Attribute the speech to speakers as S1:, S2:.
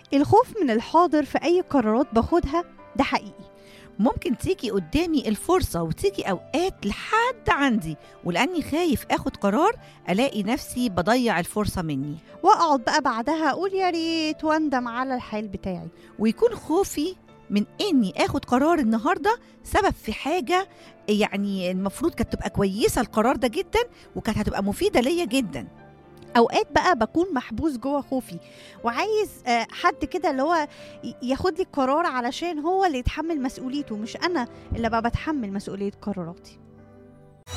S1: الخوف من الحاضر في أي قرارات باخدها ده حقيقي
S2: ممكن تيجي قدامي الفرصة وتيجي أوقات لحد عندي ولأني خايف آخد قرار ألاقي نفسي بضيع الفرصة مني
S1: وأقعد بقى بعدها أقول يا ريت وأندم على الحال بتاعي
S2: ويكون خوفي من اني اخد قرار النهارده سبب في حاجه يعني المفروض كانت تبقى كويسه القرار ده جدا وكانت هتبقى مفيده ليا جدا
S1: اوقات بقى بكون محبوس جوه خوفي وعايز آه، حد كده اللي هو ي- ياخد لي القرار علشان هو اللي يتحمل مسؤوليته مش انا اللي بقى بتحمل مسؤوليه قراراتي